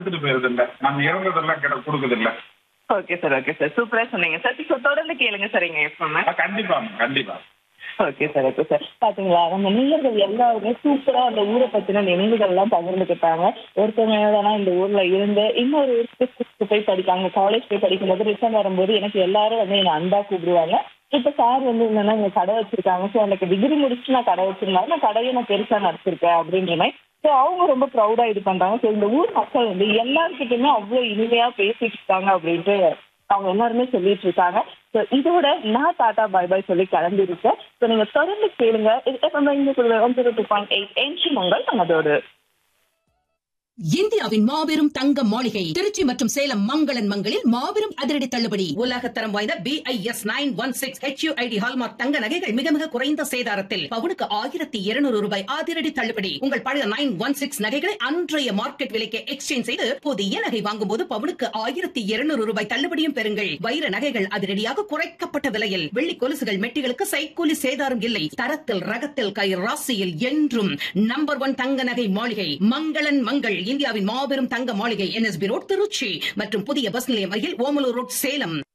எடுத்துட்டு போயிருது இல்ல நம்ம இறந்ததெல்லாம் கிட்ட கொடுக்குது இல்ல ஓகே சார் ஓகே சார் சூப்பரா சொன்னீங்க சார் இப்போ தொடர்ந்து கேளுங்க சார் எங்க எஃப்எம் கண்டிப்பா கண்டிப்பா ஓகே சார் ஓகே சார் பாத்தீங்களா நம்ம நேயர்கள் எல்லாருமே சூப்பரா அந்த ஊரை பத்தின நினைவுகள் எல்லாம் பகிர்ந்துக்கிட்டாங்க ஒருத்தவங்க தானே இந்த ஊர்ல இருந்து இன்னொரு ஊருக்கு school போய் படிக்காங்க காலேஜ் போய் படிக்கும்போது ரிட்டர்ன் வரும்போது எனக்கு எல்லாரும் வந்து என்ன அன்பா கூப்பிடுவாங்க இப்ப சார் வந்து என்னன்னா இங்க கடை வச்சிருக்காங்க ஸோ எனக்கு டிகிரி முடிச்சுட்டு நான் கடை வச்சிருந்தாலும் நான் கடையை நான் பெருசா நடத்திருக்கேன் அப்படின்ற மாதிரி ஸோ அவங்க ரொம்ப ப்ரௌடா இது பண்றாங்க ஸோ இந்த ஊர் மக்கள் வந்து எல்லாருக்கிட்டுமே அவ்வளவு இனிமையா பேசிட்டு இருக்காங்க அப்படின்ட்டு அவங்க எல்லாருமே சொல்லிட்டு இருக்காங்க ஸோ இதோட நான் டாடா பை பை சொல்லி கிளம்பிருக்கேன் ஸோ நீங்க தொடர்ந்து கேளுங்க இது FM இங்க one zero two point eight என்ஷி மங்கள் நமதோடு இந்தியாவின் மாபெரும் தங்க மாளிகை திருச்சி மற்றும் சேலம் மங்களன் மங்களில் மாபெரும் அதிரடி தள்ளுபடி உலகத்தரம் வாய்ந்த B I S nine one six HUID hallmark தங்க நகைகள் மிக மிக குறைந்த சேதாரத்தில் பவுனுக்கு ஆயிரத்தி இருநூறு ரூபாய் அதிரடி தள்ளுபடி உங்கள் பழைய நைன் ஒன் சிக்ஸ் நகைகளை அன்றைய மார்க்கெட் விலைக்கு எக்ஸ்சேஞ்ச் செய்து புதிய நகை வாங்கும்போது பவுனுக்கு ஆயிரத்தி இருநூறு ரூபாய் தள்ளுபடியும் பெறுங்கள் வைர நகைகள் அதிரடியாக குறைக்கப்பட்ட விலையில் வெள்ளி கொலுசுகள் மெட்டிகளுக்கு சைக்கூலி சேதாரம் இல்லை தரத்தில் ரகத்தில் கை ராசியில் என்றும் நம்பர் ஒன் தங்க நகை மாளிகை மங்களன் மங்கள் இந்தியாவின் மாபெரும் தங்க மாளிகை என்எஸ்பி ரோட் திருச்சி மற்றும் புதிய பஸ் நிலையம் அருகில் ஓமலூர் ரோட் சேலம்